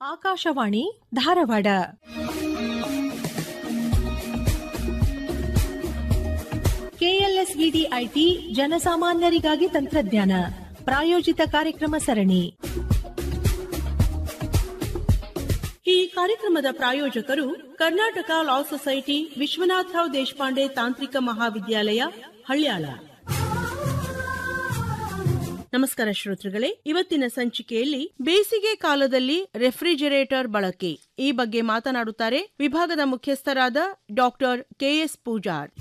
Akashvani Dharwad KLSVD IT ಜನಸಾಮಾನ್ಯರಿಗಾಗಿ ತಂತ್ರಜ್ಞಾನ ಪ್ರಾಯೋಜಿತ ಕಾರ್ಯಕ್ರಮ ಸರಣಿ ಈ ಕಾರ್ಯಕ್ರಮದ ಪ್ರಾಯೋಜಕರು ಕರ್ನಾಟಕ ಲಾ ಸೊಸೈಟಿ ವಿಶ್ವನಾಥರಾವ್ ದೇಶಪಾಂಡೆ ತಾಂತ್ರಿಕ ಮಹಾವಿದ್ಯಾಲಯ ಹಳ್ಯಾಳ ನಮಸ್ಕಾರ ಶ್ರೋತೃಗಳೇ ಇವತ್ತಿನ ಸಂಚಿಕೆಯಲ್ಲಿ ಬೇಸಿಗೆ ಕಾಲದಲ್ಲಿ ರೆಫ್ರಿಜರೇಟರ್ ಬಳಕೆ ಈ ಬಗ್ಗೆ ಮಾತನಾಡುತ್ತಾರೆ ವಿಭಾಗದ ಮುಖ್ಯಸ್ಥರಾದ ಡಾಕ್ಟರ್ ಕೆಎಸ್ ಪೂಜಾರ್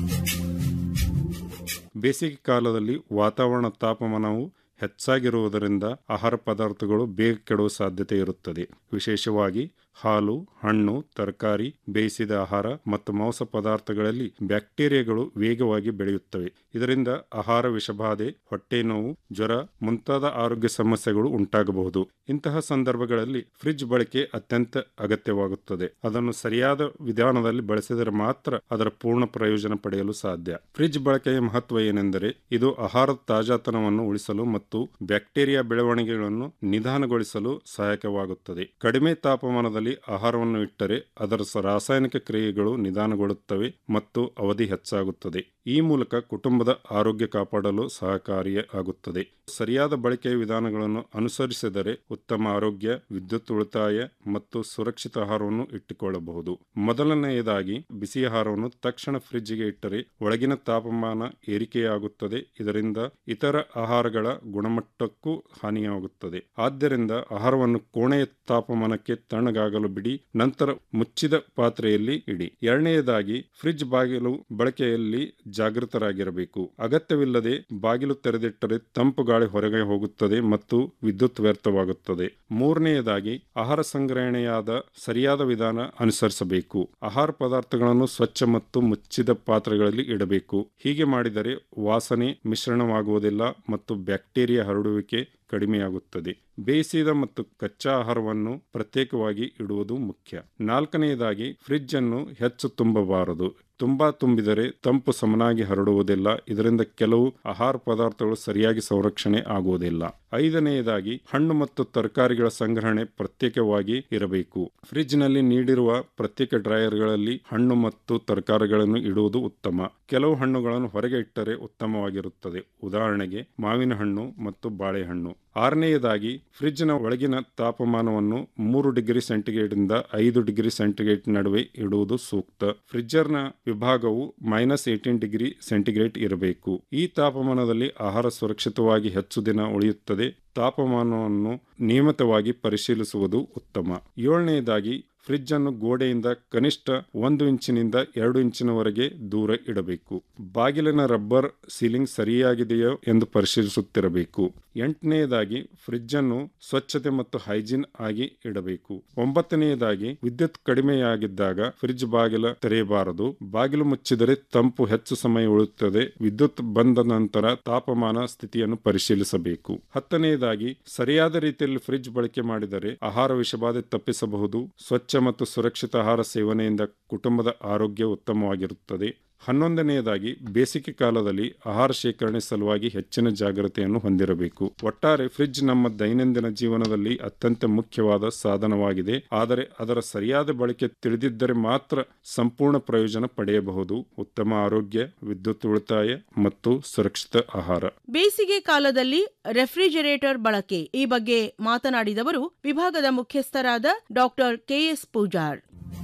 ಬೇಸಿಗೆ ಕಾಲದಲ್ಲಿ ವಾತಾವರಣ ತಾಪಮಾನವು ಹೆಚ್ಚಾಗಿರುವುದರಿಂದ ಆಹಾರ ಪದಾರ್ಥಗಳು ಬೇಗ ಕೆಡುವ ಸಾಧ್ಯತೆ ಇರುತ್ತದೆ ವಿಶೇಷವಾಗಿ ಹಾಲು ಹಣ್ಣು ತರಕಾರಿ ಬೇಯಿಸಿದ ಆಹಾರ ಮತ್ತು ಮಾಂಸ ಪದಾರ್ಥಗಳಲ್ಲಿ ಬ್ಯಾಕ್ಟೀರಿಯಾಗಳು ವೇಗವಾಗಿ ಬೆಳೆಯುತ್ತವೆ ಇದರಿಂದ ಆಹಾರ ವಿಷಬಾಧೆ ಹೊಟ್ಟೆ ನೋವು ಜ್ವರ ಮುಂತಾದ ಆರೋಗ್ಯ ಸಮಸ್ಯೆಗಳು ಉಂಟಾಗಬಹುದು ಇಂತಹ ಸಂದರ್ಭಗಳಲ್ಲಿ ಫ್ರಿಡ್ಜ್ ಬಳಕೆ ಅತ್ಯಂತ ಅಗತ್ಯವಾಗುತ್ತದೆ ಅದನ್ನು ಸರಿಯಾದ ವಿಧಾನದಲ್ಲಿ ಬಳಸಿದರೆ ಮಾತ್ರ ಅದರ ಪೂರ್ಣ ಪ್ರಯೋಜನ ಪಡೆಯಲು ಸಾಧ್ಯ ಫ್ರಿಡ್ಜ್ ಬಳಕೆಯ ಮಹತ್ವ ಏನೆಂದರೆ ಇದು ಆಹಾರದ ತಾಜಾತನವನ್ನು ಉಳಿಸಲು ಮತ್ತು ಬ್ಯಾಕ್ಟೀರಿಯಾ ಬೆಳವಣಿಗೆಗಳನ್ನು ನಿಧಾನಗೊಳಿಸಲು ಸಹಾಯಕವಾಗುತ್ತದೆ ಕಡಿಮೆ ತಾಪಮಾನದಲ್ಲಿ ಆಹಾರವನ್ನು ಇಟ್ಟರೆ ಅದರ ಸ- ರಾಸಾಯನಿಕ ಕ್ರಿಯೆಗಳು ನಿಧಾನಗೊಳ್ಳುತ್ತವೆ ಮತ್ತು ಅವಧಿ ಹೆಚ್ಚಾಗುತ್ತದೆ ಈ ಮೂಲಕ ಕುಟುಂಬದ ಆರೋಗ್ಯ ಕಾಪಾಡಲು ಸಹಕಾರಿಯಾಗುತ್ತದೆ ಸರಿಯಾದ ಬಳಕೆಯ ವಿಧಾನಗಳನ್ನು ಅನುಸರಿಸಿದರೆ ಉತ್ತಮ ಆರೋಗ್ಯ ವಿದ್ಯುತ್ ಉಳಿತಾಯ ಮತ್ತು ಸುರಕ್ಷಿತ ಆಹಾರವನ್ನು ಇಟ್ಟುಕೊಳ್ಳಬಹುದು ಮೊದಲನೆಯದಾಗಿ ಬಿಸಿ ಆಹಾರವನ್ನು ತಕ್ಷಣ ಫ್ರಿಡ್ಜ್ಗೆ ಇಟ್ಟರೆ ಒಳಗಿನ ತಾಪಮಾನ ಏರಿಕೆಯಾಗುತ್ತದೆ ಇದರಿಂದ ಇತರ ಆಹಾರಗಳ ಗುಣಮಟ್ಟಕ್ಕೂ ಹಾನಿಯಾಗುತ್ತದೆ ಆದ್ದರಿಂದ ಆಹಾರವನ್ನು ಕೋಣೆಯ ತಾಪಮಾನಕ್ಕೆ ತಣ್ಣಗಾಗಲು ಬಿಡಿ ನಂತರ ಮುಚ್ಚಿದ ಪಾತ್ರೆಯಲ್ಲಿ ಇಡಿ ಎರಡನೆಯದಾಗಿ ಫ್ರಿಡ್ಜ್ ಬಾಗಿಲು ಬಳಕೆಯಲ್ಲಿ ಜಾಗೃತರಾಗಿರಬೇಕು ಅಗತ್ಯವಿಲ್ಲದೆ ಬಾಗಿಲು ತೆರೆದಿಟ್ಟರೆ ತಂಪು ಗಾಳಿ ಹೊರಗೆ ಹೋಗುತ್ತದೆ ಮತ್ತು ವಿದ್ಯುತ್ ವ್ಯರ್ಥವಾಗುತ್ತದೆ ಮೂರನೆಯದಾಗಿ ಆಹಾರ ಸಂಗ್ರಹಣೆಯಾದ ಸರಿಯಾದ ವಿಧಾನ ಅನುಸರಿಸಬೇಕು ಆಹಾರ ಪದಾರ್ಥಗಳನ್ನು ಸ್ವಚ್ಛ ಮತ್ತು ಮುಚ್ಚಿದ ಪಾತ್ರೆಗಳಲ್ಲಿ ಇಡಬೇಕು ಹೀಗೆ ಮಾಡಿದರೆ ವಾಸನೆ ಮಿಶ್ರಣವಾಗುವುದಿಲ್ಲ ಮತ್ತು ಬ್ಯಾಕ್ಟೀರಿಯಾ ಹರಡುವಿಕೆ ಕಡಿಮೆಯಾಗುತ್ತದೆ ಬೇಯಿಸಿದ ಮತ್ತು ಕಚ್ಚಾ ಆಹಾರವನ್ನು ಪ್ರತ್ಯೇಕವಾಗಿ ಇಡುವುದು ಮುಖ್ಯ ನಾಲ್ಕನೆಯದಾಗಿ ಫ್ರಿಡ್ಜ್ ಅನ್ನು ಹೆಚ್ಚು ತುಂಬಬಾರದು ತುಂಬಾ ತುಂಬಿದರೆ ತಂಪು ಸಮನಾಗಿ ಹರಡುವುದಿಲ್ಲ ಇದರಿಂದ ಕೆಲವು ಆಹಾರ ಪದಾರ್ಥಗಳು ಸರಿಯಾಗಿ ಸಂರಕ್ಷಣೆ ಆಗುವುದಿಲ್ಲ ಐದನೆಯದಾಗಿ ಹಣ್ಣು ಮತ್ತು ತರಕಾರಿಗಳ ಸಂಗ್ರಹಣೆ ಪ್ರತ್ಯೇಕವಾಗಿ ಇರಬೇಕು ಫ್ರಿಡ್ಜ್ನಲ್ಲಿ ನೀಡಿರುವ ಪ್ರತ್ಯೇಕ ಡ್ರೈಯರ್ಗಳಲ್ಲಿ ಹಣ್ಣು ಮತ್ತು ತರಕಾರಿಗಳನ್ನು ಇಡುವುದು ಉತ್ತಮ ಕೆಲವು ಹಣ್ಣುಗಳನ್ನು ಹೊರಗೆ ಇಟ್ಟರೆ ಉತ್ತಮವಾಗಿರುತ್ತದೆ ಉದಾಹರಣೆಗೆ ಮಾವಿನ ಹಣ್ಣು ಮತ್ತು ಬಾಳೆಹಣ್ಣು ಆರನೆಯದಾಗಿ ಫ್ರಿಡ್ಜ್ನ ಒಳಗಿನ ತಾಪಮಾನವನ್ನು ಮೂರು ಡಿಗ್ರಿ ಸೆಂಟಿಗ್ರೇಡ್ನಿಂದ ಐದು ಡಿಗ್ರಿ ಸೆಂಟಿಗ್ರೇಡ್ ನಡುವೆ ಇಡುವುದು ಸೂಕ್ತ ಫ್ರಿಡ್ಜರ್ನ ವಿಭಾಗವು ಮೈನಸ್ ಏಟೀನ್ ಡಿಗ್ರಿ ಸೆಂಟಿಗ್ರೇಡ್ ಇರಬೇಕು ಈ ತಾಪಮಾನದಲ್ಲಿ ಆಹಾರ ಸುರಕ್ಷಿತವಾಗಿ ಹೆಚ್ಚು ದಿನ ಉಳಿಯುತ್ತದೆ ತಾಪಮಾನವನ್ನು ನಿಯಮಿತವಾಗಿ ಪರಿಶೀಲಿಸುವುದು ಉತ್ತಮ ಏಳನೆಯದಾಗಿ ಫ್ರಿಡ್ಜ್ ಅನ್ನು ಗೋಡೆಯಿಂದ ಕನಿಷ್ಠ ಒಂದು ಇಂಚಿನಿಂದ ಎರಡು ಇಂಚಿನವರೆಗೆ ದೂರ ಇಡಬೇಕು ಬಾಗಿಲಿನ ರಬ್ಬರ್ ಸೀಲಿಂಗ್ ಸರಿಯಾಗಿದೆಯೋ ಎಂದು ಪರಿಶೀಲಿಸುತ್ತಿರಬೇಕು ಎಂಟನೆಯದಾಗಿ ಫ್ರಿಡ್ಜ್ ಅನ್ನು ಸ್ವಚ್ಛತೆ ಮತ್ತು ಹೈಜೀನ್ ಆಗಿ ಇಡಬೇಕು ಒಂಬತ್ತನೆಯದಾಗಿ ವಿದ್ಯುತ್ ಕಡಿಮೆಯಾಗಿದ್ದಾಗ ಫ್ರಿಡ್ಜ್ ಬಾಗಿಲ ತೆರೆಯಬಾರದು ಬಾಗಿಲು ಮುಚ್ಚಿದರೆ ತಂಪು ಹೆಚ್ಚು ಸಮಯ ಉಳಿಯುತ್ತದೆ ವಿದ್ಯುತ್ ಬಂದ ನಂತರ ತಾಪಮಾನ ಸ್ಥಿತಿಯನ್ನು ಪರಿಶೀಲಿಸಬೇಕು ಹತ್ತನೆಯದಾಗಿ ಸರಿಯಾದ ರೀತಿಯಲ್ಲಿ ಫ್ರಿಡ್ಜ್ ಬಳಕೆ ಮಾಡಿದರೆ ಆಹಾರ ವಿಷಬಾಧೆ ತಪ್ಪಿಸಬಹುದು ಸ್ವಚ್ಛ ಮತ್ತು ಸುರಕ್ಷಿತ ಆಹಾರ ಸೇವನೆಯಿಂದ ಕುಟುಂಬದ ಆರೋಗ್ಯ ಉತ್ತಮವಾಗಿರುತ್ತದೆ ಹನ್ನೊಂದನೆಯದಾಗಿ ಬೇಸಿಗೆ ಕಾಲದಲ್ಲಿ ಆಹಾರ ಶೇಖರಣೆ ಸಲುವಾಗಿ ಹೆಚ್ಚಿನ ಜಾಗ್ರತೆಯನ್ನು ಹೊಂದಿರಬೇಕು ಒಟ್ಟಾರೆ ಫ್ರಿಡ್ಜ್ ನಮ್ಮ ದೈನಂದಿನ ಜೀವನದಲ್ಲಿ ಅತ್ಯಂತ ಮುಖ್ಯವಾದ ಸಾಧನವಾಗಿದೆ ಆದರೆ ಅದರ ಸರಿಯಾದ ಬಳಕೆ ತಿಳಿದಿದ್ದರೆ ಮಾತ್ರ ಸಂಪೂರ್ಣ ಪ್ರಯೋಜನ ಪಡೆಯಬಹುದು ಉತ್ತಮ ಆರೋಗ್ಯ ವಿದ್ಯುತ್ ಉಳಿತಾಯ ಮತ್ತು ಸುರಕ್ಷಿತ ಆಹಾರ ಬೇಸಿಗೆ ಕಾಲದಲ್ಲಿ ರೆಫ್ರಿಜರೇಟರ್ ಬಳಕೆ ಈ ಬಗ್ಗೆ ಮಾತನಾಡಿದವರು ವಿಭಾಗದ ಮುಖ್ಯಸ್ಥರಾದ ಡಾಕ್ಟರ್ ಕೆಎಸ್ ಪೂಜಾರ್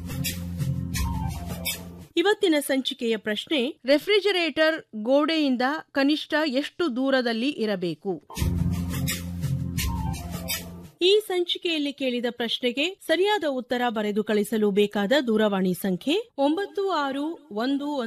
ಇವತ್ತಿನ ಸಂಚಿಕೆಯ ಪ್ರಶ್ನೆ ರೆಫ್ರಿಜರೇಟರ್ ಗೋಡೆಯಿಂದ ಕನಿಷ್ಠ ಎಷ್ಟು ದೂರದಲ್ಲಿ ಇರಬೇಕು ಈ ಸಂಚಿಕೆಯಲ್ಲಿ ಕೇಳಿದ ಪ್ರಶ್ನೆಗೆ ಸರಿಯಾದ ಉತ್ತರ ಬರೆದು ಕಳಿಸಲು ಬೇಕಾದ ದೂರವಾಣಿ ಸಂಖ್ಯೆ ಒಂಬತ್ತು ಆರು ಒಂದು